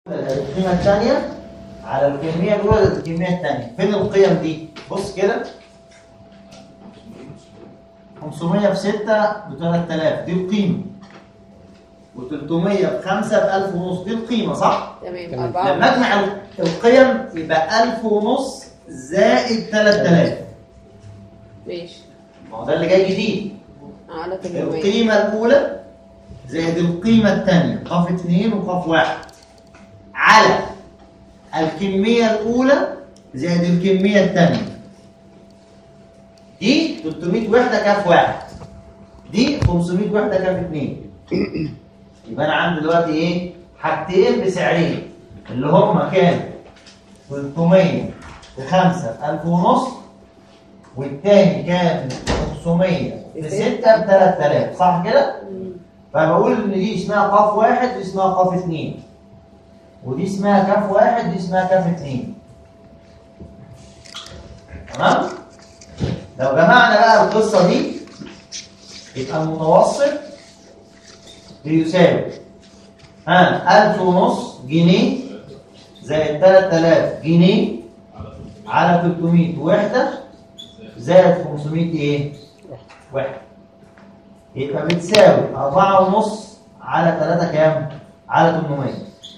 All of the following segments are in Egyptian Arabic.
القيمة الثانية على الكمية الأولى ضد الكمية الثانية فين القيم دي؟ بص كده 500 في 6 ب 3000 دي القيمة و300 في 5 ب 1000 ونص دي القيمة صح؟ تمام تمام. أربعة لما اجمع القيم يبقى 1000 ونص زائد 3000 ماشي ما هو ده اللي جاي جديد على 800 القيمة الأولى زائد القيمة الثانية قاف 2 وقاف 1 على الكمية الأولى زائد الكمية الثانية دي 300 وحدة كاف واحد دي 500 وحدة كاف 2 يبقى أنا عندي دلوقتي إيه؟ حاجتين بسعرين اللي هما كانوا 300 بخمسة ب 1000 ونص والتاني كان 500 في 6 ب 3000 صح كده؟ مم. فبقول ان دي اسمها قاف واحد ودي اسمها قاف اثنين ودي اسمها كاف واحد ودي اسمها كاف اثنين تمام؟ لو جمعنا بقى القصه دي يبقى المتوسط بيساوي ها 1000 ونص جنيه زائد 3000 جنيه على 300 وحده زائد 500 ايه؟ وحده يبقى بتساوي أربعة ونص على تلاتة كام؟ على 800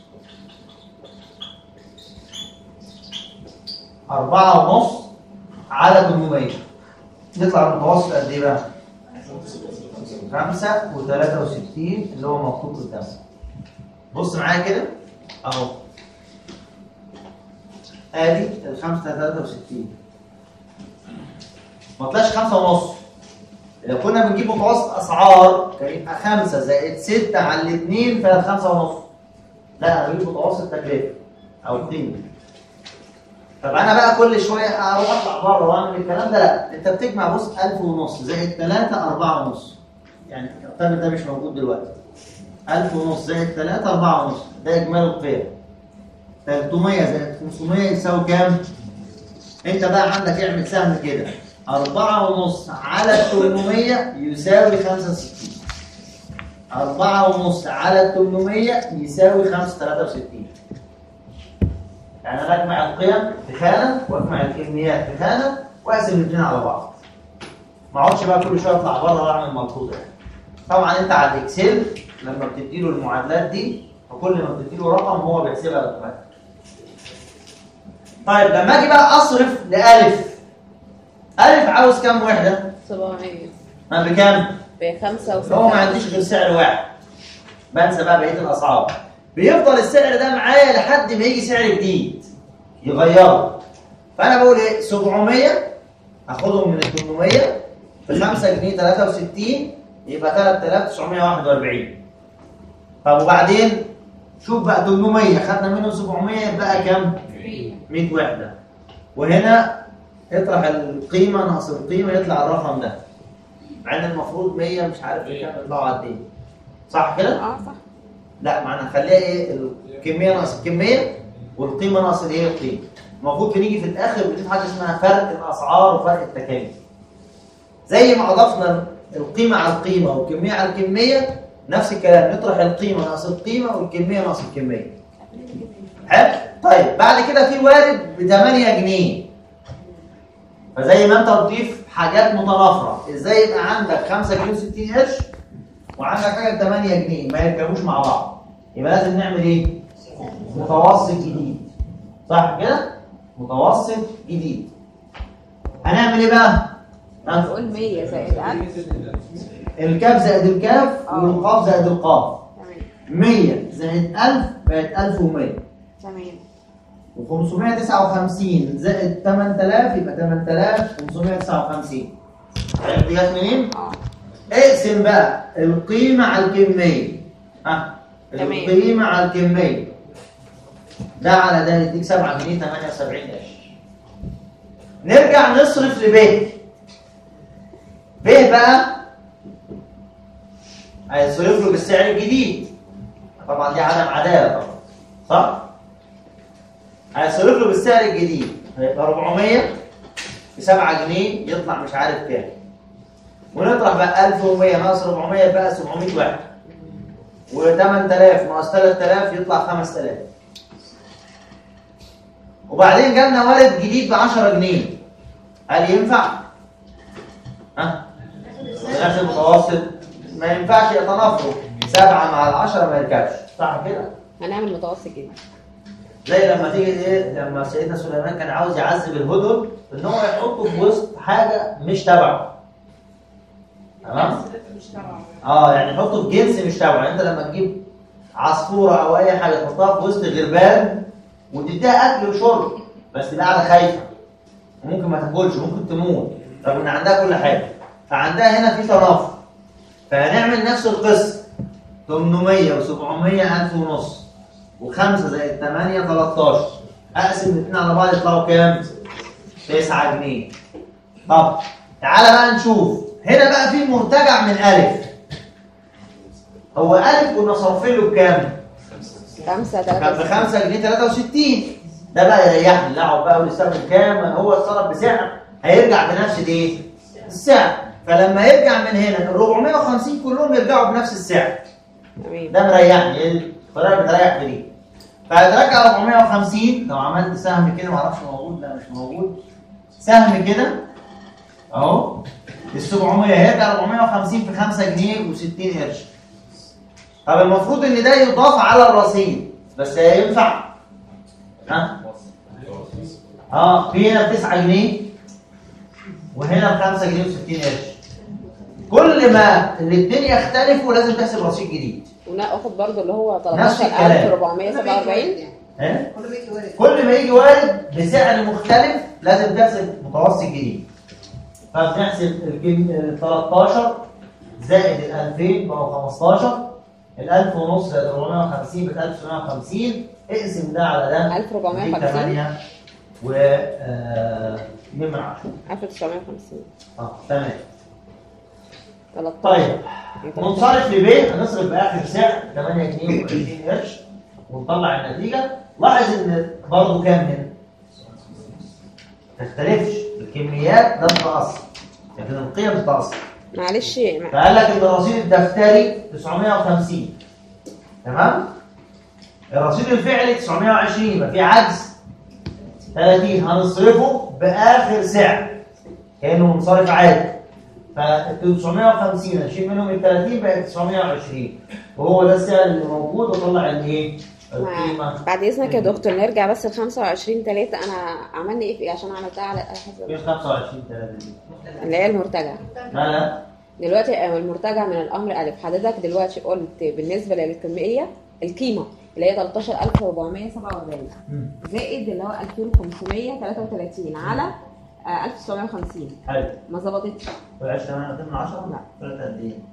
أربعة ونص على 800 يطلع المتوسط قد إيه بقى؟ خمسة وتلاتة وستين اللي هو مكتوب قدامك بص معايا كده أهو آدي الخمسة تلاتة وستين ما طلعش خمسة ونص لو كنا بنجيب متوسط اسعار كان يبقى 5 زائد 6 على الاثنين فيها 5 ونص لا انا بجيب متوسط تكلفه او قيمه طب انا بقى كل شويه اروح اطلع بره واعمل الكلام ده لا انت بتجمع بص 1000 ونص زائد 3 4 ونص يعني الرقم ده مش موجود دلوقتي 1000 ونص زائد 3 4 ونص ده اجمالي القيم 300 زائد 500 يساوي كام؟ انت بقى عندك اعمل سهم كده أربعة ونص على 800 يساوي 65 أربعة ونص على 800 يساوي 563 يعني أنا أجمع القيم في خانة وأجمع الكميات في خانة وأقسم الاثنين على بعض ما اقعدش بقى كل شوية أطلع بره وأعمل ملحوظة يعني. طبعا أنت على الإكسل لما بتديله المعادلات دي فكل ما بتديله رقم هو بيحسبها اوتوماتيك طيب لما أجي بقى أصرف لألف ألف عاوز كام وحدة؟ 700 ما بكام؟ بخمسة وستة هو ما عنديش غير سعر واحد بنسى بقى بقية الأسعار بيفضل السعر ده معايا لحد ما يجي سعر جديد يغيره فأنا بقول إيه 700 أخدهم من ال 800 في 5 جنيه 63 يبقى 3941 طب وبعدين شوف بقى 800 خدنا منهم 700 يبقى كام؟ 100 وحدة وهنا اطرح القيمة ناقص القيمة يطلع الرقم ده مع ان المفروض 100 مش عارف كام يطلعوا قد ايه صح كده؟ اه صح لا معنى نخليها ايه الكمية ناقص الكمية والقيمة ناقص الايه القيمة المفروض بنيجي في الاخر بنضيف حاجة اسمها فرق الاسعار وفرق التكاليف زي ما اضفنا القيمة على القيمة والكمية على الكمية نفس الكلام نطرح القيمة ناقص القيمة والكمية ناقص الكمية حلو طيب بعد كده في وارد ب 8 جنيه فزي ما انت تضيف حاجات متنافره ازاي يبقى عندك 5 جنيه و60 قرش وعندك حاجه ب 8 جنيه ما يركبوش مع بعض يبقى لازم نعمل ايه متوسط جديد صح كده متوسط جديد هنعمل ايه بقى ها؟ نقول 100 زائد 1000 الكاف زائد الكاف اه. والقاف زائد القاف تمام 100 زائد 1000 بقت 1100 تمام و559 زائد 8000 يبقى 8559 عرفت دي جت منين؟ اه اقسم بقى القيمة على الكمية ها تمام. القيمة على الكمية ده على ده يديك 7 جنيه 78 قرش نرجع نصرف لب ب بقى هيصرف له بالسعر الجديد طبعا دي عدم عدالة طبعا صح؟ هيصرف له بالسعر الجديد هيبقى 400 ب 7 جنيه يطلع مش عارف كام ونطرح بقى 1100 ناقص 400 بقى 700 واحد و8000 ناقص 3000 يطلع 5000 وبعدين جالنا وارد جديد ب 10 جنيه هل ينفع؟ ها؟ الناس المتوسط ما ينفعش يتنافروا سبعة مع العشرة ما يركبش صح كده؟ هنعمل متوسط جدا زي لما تيجي ايه لما سيدنا سليمان كان عاوز يعذب الهدن ان هو يحطه في وسط حاجه مش تبعه تمام اه يعني يحطه في جنس مش تبعه يعني انت لما تجيب عصفوره او اي حاجه تحطها في وسط غربان وتديها اكل وشرب بس تبقى قاعده خايفه وممكن ما تاكلش وممكن تموت رغم ان عندها كل حاجه فعندها هنا في تنافر فهنعمل نفس القصه 800 و700 1000 ونص و5 زائد 8 13 اقسم الاثنين على بعض يطلعوا كام؟ 9 جنيه طب تعالى بقى نشوف هنا بقى في مرتجع من الف هو الف كنا صارفين له بكام؟ خمسة كان ب تلاتة 5 جنيه 63 ده بقى يريحني لا اقعد بقى ويستخدم كام هو اتصرف بسعر هيرجع بنفس الايه؟ السعر فلما يرجع من هنا ال 450 كلهم يرجعوا بنفس السعر تمام ده مريحني الطريقه اللي بتريح في دي فهترجع 450 لو عملت سهم كده معرفش موجود لا مش موجود سهم كده اهو ال 700 هيرجع 450 في 5 جنيه و60 قرش طب المفروض ان ده يضاف على الرصيد بس هينفع ها اه في هنا ب 9 جنيه وهنا ب 5 جنيه و60 قرش كل ما الاثنين يختلفوا لازم تحسب رصيد جديد وناخد برضو اللي هو نفس الكلام. 13447 ها كل ما يجي وارد كل ما يجي وارد بسعر مختلف لازم تحسب متوسط جديد فبنحسب الكم- ال 13 زائد ال 2000 بقوا 15 ال 1000 ونص زائد 450 بقت 1750 اقسم ده على ده 1450. 8 و آه، 2 من 10 1950 اه تمام 13 طيب يعني 13. منصرف لبيت هنصرف باخر سعر 8 جنيه و20 قرش ونطلع النتيجه لاحظ ان برضه كام هنا ما تختلفش الكميات ده بتتاثر لكن القيم بتتاثر معلش مع- فقال لك ان الرصيد الدفتري 950 تمام الرصيد الفعلي 920 يبقى في عجز 30 هنصرفه باخر سعر كانه منصرف عادي ف 950 هنشيل منهم ال 30 بقت 920 وهو ده السعر اللي موجود وطلع الايه؟ القيمه مع- بعد اذنك يا دكتور نرجع بس ل 25 3 انا عملنا ايه في ايه عشان عملتها على حسب فين 25 3 دي؟ اللي هي المرتجع لا لا دلوقتي آه، المرتجع من الامر الف حضرتك دلوقتي قلت بالنسبه للكميه القيمه اللي هي 13447 مم. زائد اللي هو 2533 على آه، 1950 حلو ما ظبطتش طلعش 8 من 10 لا. طلعت قد ايه؟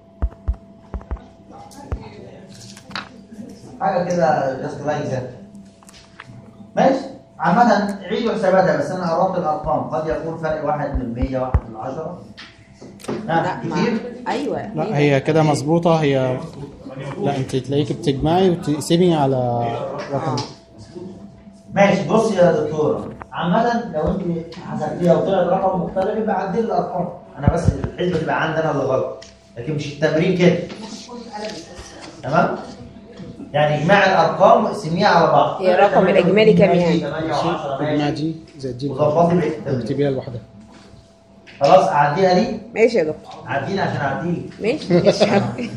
حاجه كده جاست لايك ذات ماشي عامة عيدوا حساباتها بس انا قربت الارقام قد يكون فرق واحد من 100 واحد من 10 ها لا ما كتير؟ ايوه لا هي كده مظبوطة هي لا انت تلاقيك بتجمعي وتقسمي على رقم ماشي بص يا دكتورة عامة لو انت حسبتيها وطلعت رقم مختلف يبقى عدل الارقام انا بس الحسبة تبقى عندي انا اللي غلط لكن مش التمرين كده تمام؟ يعني اجماع الارقام واقسميها على بعض هي الرقم الإجمالي كام يعني؟ 8 و10 اجمع ماشي دي زائد دي وظبطي بقيه التمرين واكتبيها لوحدها خلاص اعديها لي ماشي يا دكتور عدينا عشان اعديلي ماشي ماشي يا حبيبي.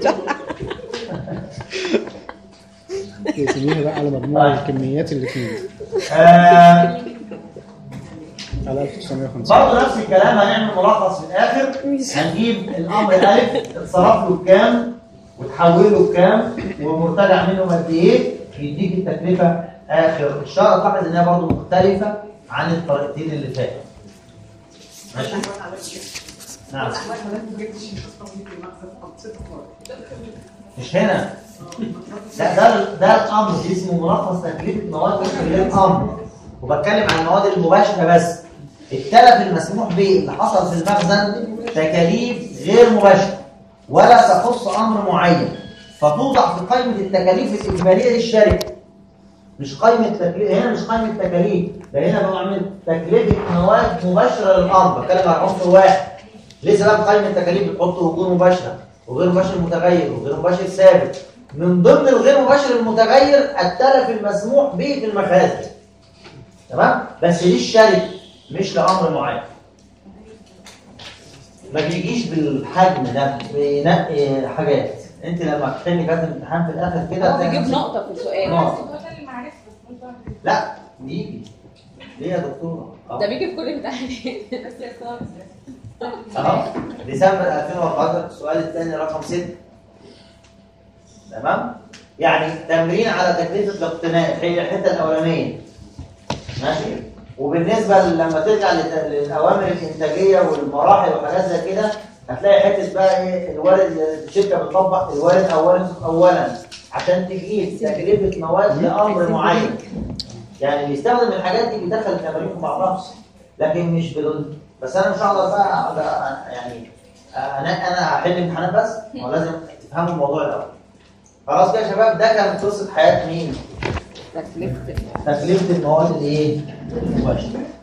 تقسميها بقى على مجموع الكميات اللي فيه آه على 1950 برضه نفس الكلام هنعمل ملخص في الاخر هنجيب الامر الف اتصرف له بكام وتحول له بكام ومرتجع منه قد ايه يديك التكلفه اخر الشهر تلاحظ انها برضه مختلفه عن الطريقتين اللي فاتوا ماشي نعم مش هنا لا ده ده الامر دي اسمه ملخص تكلفه مواد غير الامر وبتكلم عن المواد المباشره بس التلف المسموح به اللي حصل في المخزن تكاليف غير مباشره ولا تخص امر معين فتوضع في قائمه التكاليف الاجماليه للشركه مش قائمه تكليف هنا مش قائمه تكاليف ده هنا بعمل تكلفه مواد مباشره للارض بتكلم عن عنصر واحد لسه بقى في قائمه التكاليف بتحط ركون مباشره وغير مباشر متغير وغير مباشر ثابت من ضمن الغير مباشر المتغير التلف المسموح به في المخازن تمام بس للشركه مش لامر معين ما بيجيش بالحجم ده بينقي حاجات انت لما تحلي كاتب الامتحان في الاخر كده هو هتلاقي بيجيب نفسك- نقطة في السؤال آه. بس هو ده اللي معرفة بس مش بعمل. لا بيجي ليه يا دكتور ده بيجي في كل امتحانات بس يا صار اهو ديسمبر 2014 السؤال الثاني رقم 6 تمام يعني تمرين على تكلفه الاقتناء هي الحته الاولانيه ماشي وبالنسبه لما ترجع لت- للاوامر الانتاجيه والمراحل وحاجات زي كده هتلاقي حته بقى ايه الوارد الشركه بتطبق الوارد اولا اولا عشان تجيب تكلفه مواد لامر معين يعني اللي يستخدم الحاجات دي بيدخل التمارين في بعضها لكن مش بال بس انا مش هقدر بقى أقعد أ- يعني انا انا هحل امتحانات بس ولازم تفهموا الموضوع الاول خلاص كده يا شباب ده كان قصه حياه مين؟ تكلفة تكلفه المواد الايه؟ المباشره